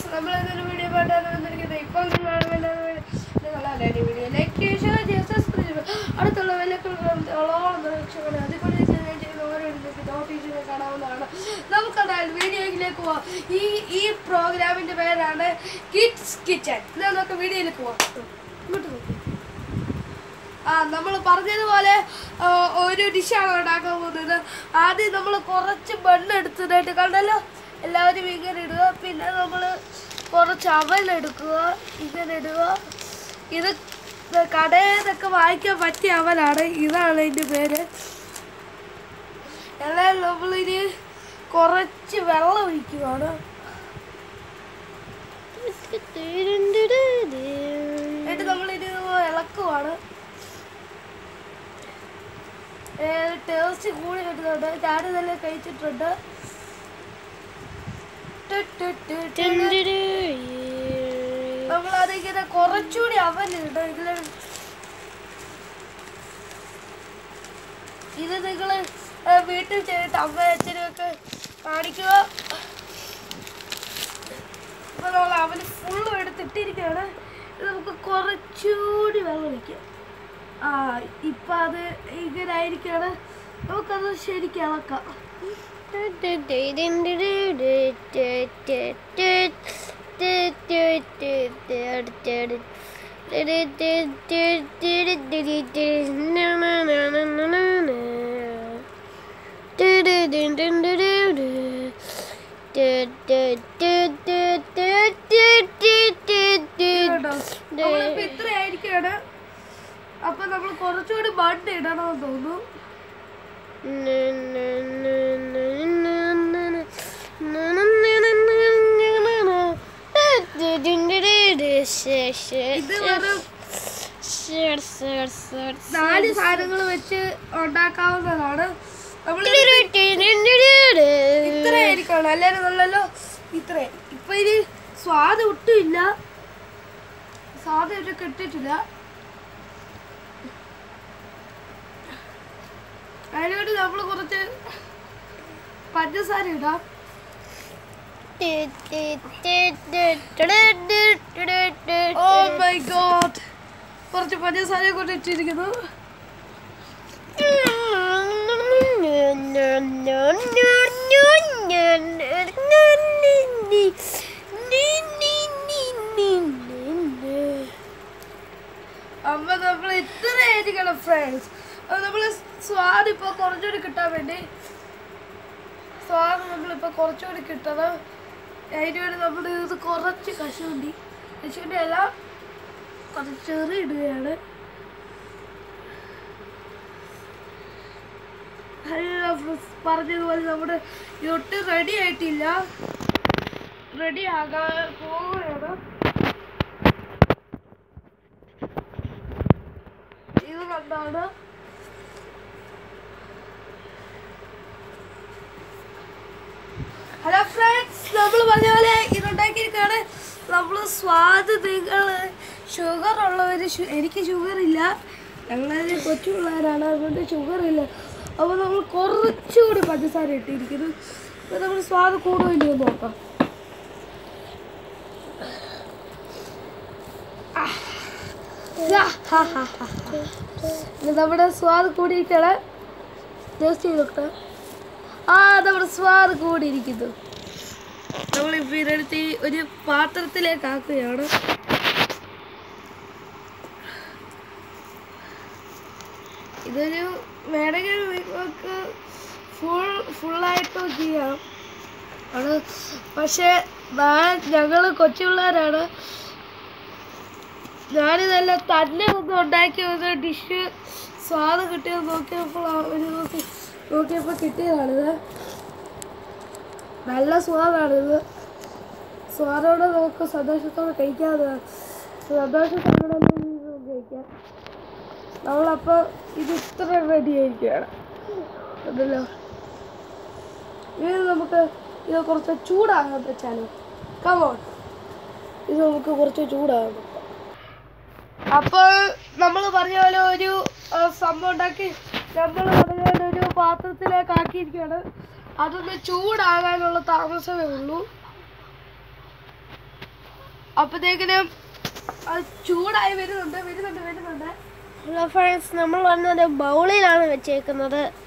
നമ്മൾ ഇതൊരു വീഡിയോ പാട്ടാണ് വന്നിരിക്കുന്നത് ഇപ്പോൾ നിങ്ങളാണ് നിങ്ങളല്ലേ വീഡിയോ ലൈക്ക് ഷെയർ ചെയ്യുക സബ്സ്ക്രൈബ് ചെയ്യുക അടുത്തുള്ള വിലക്കുകളോളം രക്ഷപ്പെടുക അതുകൊണ്ട് ഞാൻ ചെയ്യുന്ന ഓരോ വീഡിയോയ്ക്ക് നോട്ടീസുകൾ കാണാവുന്നതാണ് നമുക്കതായത് വീഡിയോയിലേക്ക് പോവാം ഈ ഈ പ്രോഗ്രാമിൻ്റെ പേരാണ് കിഡ്സ് കിച്ചൺ എന്നാൽ നമുക്ക് വീഡിയോയിലേക്ക് പോവാം ഇങ്ങോട്ട് നോക്കി ആ നമ്മൾ പറഞ്ഞതുപോലെ ആ, ഒരു ഡിഷാണ് ഉണ്ടാക്കാൻ പോകുന്നത് ആദ്യം നമ്മൾ കുറച്ച് മണ്ണ് എടുത്തതായിട്ട് കണ്ടല്ലോ എല്ലാവരും ഇങ്ങനെ ഇടുക പിന്നെ നമ്മൾ കുറച്ച് അവലെടുക്കുക ഇങ്ങനെ ഇടുക ഇത് കടയിൽ നിന്നൊക്കെ വാങ്ങിക്കാൻ പറ്റിയ അവലാണ് ഇതാണ് ഇതിൻ്റെ പേര് എന്നാൽ നമ്മളിനി കുറച്ച് വെള്ളം ഒഴിക്കുകയാണ് എന്നിട്ട് നമ്മളിത് ഇളക്കുവാണ് ടേസ്റ്റ് കൂടി കിട്ടുന്നുണ്ട് ഞാൻ നല്ല കഴിച്ചിട്ടുണ്ട് നമ്മൾ അതിങ്ങനെ കുറച്ചുകൂടി അവനുണ്ട് ഇതില് ഇത് നിങ്ങൾ വീട്ടിൽ ചെയ്തിട്ട് അമ്മ അച്ഛനുമൊക്കെ കാണിക്കുക ഇപ്പൊ നമ്മൾ അവന് ഫുള്ളും എടുത്തിട്ടിരിക്കുകയാണ് ഇത് നമുക്ക് കുറച്ചുകൂടി വെള്ളം ഒഴിക്കാം ആ ഇപ്പൊ അത് ഇങ്ങനെ ആയിരിക്കാണ് നമുക്കത് ശരിക്കും ഇളക്കാം കേട്ടോ നമ്മളിപ്പോ ഇത്ര ആയിരിക്കാണ് അപ്പൊ നമ്മൾ കുറച്ചുകൂടി മണ്ണ് ഇടണമെന്ന് തോന്നുന്നു ഇത് വെറും നാല് സാധനങ്ങൾ വെച്ച് ഉണ്ടാക്കാവുന്നതാണ് നമ്മൾ ഇത്ര ആയിരിക്കണം അല്ലാതെ നല്ലല്ലോ ഇത്ര ഇപ്പൊ ഇത് സ്വാദ് ഒട്ടുമില്ല സ്വാദ് ഒരു കിട്ടിയിട്ടില്ല അതിനുവേണ്ടി നമ്മൾ കുറച്ച് പഞ്ചസാര ഇടാം ഓ മൈ ഗോഡ് കുറച്ച് പഞ്ചസാര കൊണ്ട് ഇട്ടിരിക്കുന്നു അമ്മ നമ്മൾ ഇത്ര ആയിരിക്കണം ഫ്രണ്ട്സ് അപ്പൊ നമ്മൾ സ്വാദ് ഇപ്പൊ കുറച്ചുകൂടി കിട്ടാൻ വേണ്ടി സ്വാദ് നമ്മളിപ്പോ കുറച്ചുകൂടി കിട്ടണം അതിന് വേണ്ടി നമ്മൾ ഇത് കുറച്ച് കശുവണ്ടി കശുവണ്ടി എല്ലാം കുറച്ച് ചെറിയ ഇടുകയാണ് പറഞ്ഞതുപോലെ നമ്മുടെ ഇതൊട്ട് റെഡി ആയിട്ടില്ല റെഡി ആകാൻ പോവുകയാണ് ഇത് കണ്ടാണ് ഹലോ ഫ്രണ്ട്സ് നമ്മൾ പറഞ്ഞ പോലെ ഇതുണ്ടാക്കിയിരിക്കുകയാണ് നമ്മൾ സ്വാദ് നിങ്ങൾ ഷുഗർ ഉള്ളവർ എനിക്ക് ഷുഗർ ഇല്ല ഞങ്ങളത് കൊച്ചു പിള്ളേരാണ് അതുകൊണ്ട് ഷുഗർ ഇല്ല അപ്പോൾ നമ്മൾ കുറച്ചുകൂടി പഞ്ചസാര ഇട്ടിരിക്കുന്നു അപ്പോൾ നമ്മൾ സ്വാദ് കൂടുതലില്ലോ നോക്കാം യാ, ഹാ, ഹാ, ഹാ, ഹാ. ഇത് നമ്മുടെ സ്വാദ് കൂടിയിരിക്കണേ ടേസ്റ്റ് ചെയ്ത് നോക്കട്ടെ ആ നമ്മുടെ സ്വാദ് കൂടിയിരിക്കുന്നു നമ്മളിപ്പോൾ ഇതെടുത്ത് ഈ ഒരു പാത്രത്തിലേക്ക് ആക്കുകയാണ് ഇതൊരു വേണമെങ്കിൽ നിങ്ങൾക്ക് ഫുൾ ഫുള്ളായിട്ടും ചെയ്യാം അത് പക്ഷേ ഞാൻ ഞങ്ങൾ കൊച്ചു പിള്ളേരാണ് ഞാനിതെല്ലാം തന്നെ ഒന്ന് ഉണ്ടാക്കി ഒരു ഡിഷ് സ്വാദ് കിട്ടിയത് നോക്കിയപ്പോൾ ആ ഒരു നോക്കി നോക്കിയപ്പോൾ കിട്ടിയതാണിത് നല്ല സ്വാദാണിത് സ്വാദോടെ നമുക്ക് സന്തോഷത്തോടെ കഴിക്കാതെ സന്തോഷത്തോടെ നമുക്ക് കഴിക്കാം നമ്മളപ്പോൾ ഇത് ഇത്ര റെഡി ആയിരിക്കുകയാണ് അതല്ലോ ഇത് നമുക്ക് ഇത് കുറച്ച് ചൂടാകാൻ വെച്ചാലോ കമോൺ ഇത് നമുക്ക് കുറച്ച് ചൂടാകാൻ വെക്കാം അപ്പോൾ നമ്മൾ പറഞ്ഞ പോലെ ഒരു ആ, സംഭവം ഉണ്ടാക്കി നമ്മൾ പറഞ്ഞ പോലെ ഒരു പാത്രത്തിലേക്ക് ആക്കിയിരിക്കുകയാണ് അതൊന്ന് ചൂടാകാനുള്ള താമസമേ ഉള്ളൂ അപ്പോഴത്തേക്കിനും അത് ചൂടായി വരുന്നുണ്ട് വരുന്നുണ്ട് വരുന്നുണ്ട് ഹലോ ഫ്രണ്ട്സ് നമ്മൾ വന്നത് ബൗളിലാണ് വെച്ചേക്കുന്നത്